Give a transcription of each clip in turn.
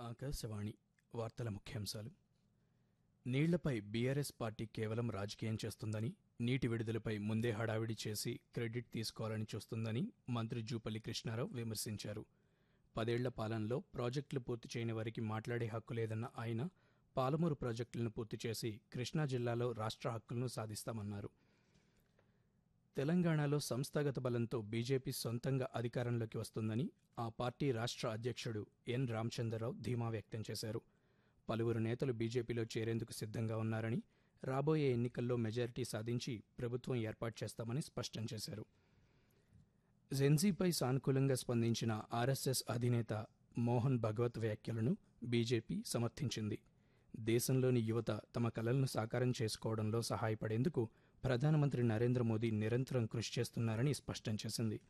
ఆకాశవాణి వార్తల ముఖ్యాంశాలు నీళ్లపై BRS party కేవలం రాజకీయం చేస్తుందని నీటి విడుదలపై ముందే హడావిడి చేసి క్రెడిట్ తీసుకోవాలని చూస్తుందని మంత్రి జూపల్లి కృష్ణారావు విమర్శించారు పదేళ్ల పాలనలో ప్రాజెక్టులు పూర్తి చేయని వారికి మాట్లాడే హక్కు లేదన్న ఆయన పాలమూరు ప్రాజెక్టులను పూర్తి చేసి కృష్ణా జిల్లాలో రాష్ట్ర హక్కులను సాధిస్తామన్నారు తెలంగాణలో సంస్థాగత బలంతో బీజేపీ సొంతంగా అధికారంలోకి వస్తుందని ఆ పార్టీ రాష్ట్ర అధ్యక్షుడు ఎన్ రామచంద్రరావు ధీమా వ్యక్తం చేశారు పలువురు నేతలు బీజేపీలో చేరేందుకు సిద్ధంగా ఉన్నారని రాబోయే ఎన్నికల్లో మెజారిటీ సాధించి ప్రభుత్వం ఏర్పాటు చేస్తామని స్పష్టం చేశారు జెన్జీపై సానుకూలంగా స్పందించిన ఆర్ఎస్ఎస్ అధినేత మోహన్ భగవత్ వ్యాఖ్యలను బీజేపీ సమర్థించింది దేశంలోని యువత తమ కలలను సాకారం చేసుకోవడంలో సహాయపడేందుకు ప్రధానమంత్రి నరేంద్ర మోదీ నిరంతరం కృషి చేస్తున్నారని స్పష్టం చేసింది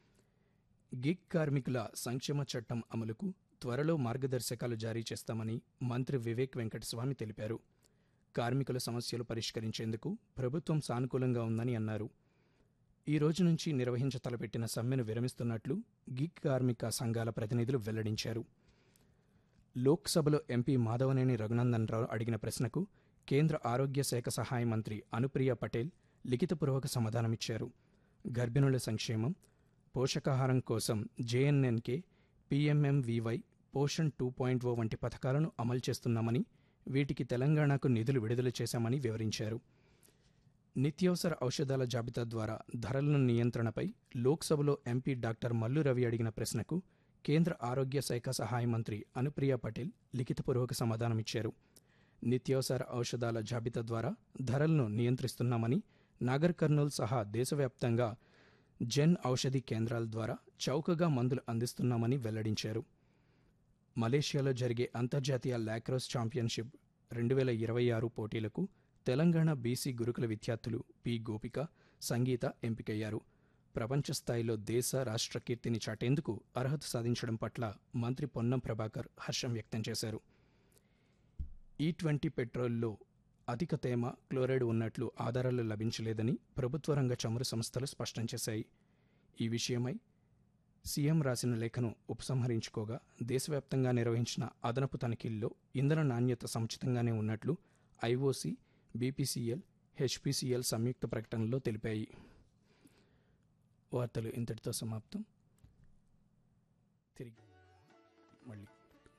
గిగ్ కార్మికుల సంక్షేమ చట్టం అమలుకు త్వరలో మార్గదర్శకాలు జారీ చేస్తామని మంత్రి వివేక్ వెంకటస్వామి తెలిపారు కార్మికుల సమస్యలు పరిష్కరించేందుకు ప్రభుత్వం సానుకూలంగా ఉందని అన్నారు ఈ రోజు నుంచి నిర్వహించ తలపెట్టిన సమ్మెను విరమిస్తున్నట్లు గిగ్ కార్మిక సంఘాల ప్రతినిధులు వెల్లడించారు లోక్సభలో ఎంపీ మాధవనేని రఘునందన్ రావు అడిగిన ప్రశ్నకు కేంద్ర ఆరోగ్య శాఖ సహాయ మంత్రి అనుప్రియ పటేల్ లిఖితపూర్వక సమాధానమిచ్చారు గర్భిణుల సంక్షేమం పోషకాహారం కోసం JNNK PMMVY Poshan two point O వంటి పథకాలను అమలు చేస్తున్నామని వీటికి తెలంగాణకు నిధులు విడుదల చేశామని వివరించారు నిత్యావసర ఔషధాల జాబితా ద్వారా ధరల నియంత్రణపై లోక్సభలో ఎంపీ డాక్టర్ మల్లు రవి అడిగిన ప్రశ్నకు కేంద్ర ఆరోగ్య శాఖ సహాయ మంత్రి అనుప్రియ పటేల్ లిఖితపూర్వక సమాధానమిచ్చారు నిత్యావసర ఔషధాల జాబితా ద్వారా ధరలను నియంత్రిస్తున్నామని నాగర్ కర్నూల్ సహా దేశవ్యాప్తంగా జన్ ఔషధి కేంద్రాల ద్వారా చౌకగా మందులు అందిస్తున్నామని వెల్లడించారు మలేషియాలో జరిగే అంతర్జాతీయ లాక్రోస్ ఛాంపియన్షిప్ రెండు వేల ఇరవై ఆరు పోటీలకు తెలంగాణ బీసీ గురుకుల విద్యార్థులు పి గోపిక సంగీత ఎంపికయ్యారు ప్రపంచ స్థాయిలో దేశ రాష్ట్ర కీర్తిని చాటేందుకు అర్హత సాధించడం పట్ల మంత్రి పొన్నం ప్రభాకర్ హర్షం వ్యక్తం చేశారు ఈ ట్వంటీ పెట్రోల్లో అధిక తేమ క్లోరైడ్ ఉన్నట్లు ఆధారాలు లభించలేదని ప్రభుత్వ రంగ చమురు సంస్థలు స్పష్టం చేశాయి ఈ విషయమై సీఎం రాసిన లేఖను ఉపసంహరించుకోగా దేశవ్యాప్తంగా నిర్వహించిన అదనపు తనిఖీల్లో ఇంధన నాణ్యత సముచితంగానే ఉన్నట్లు ఐఓసీ బీపీసీఎల్ హెచ్పీసీఎల్ సంయుక్త ప్రకటనలో తెలిపాయి వార్తలు ఇంతటితో సమాప్తం తిరిగి మళ్ళీ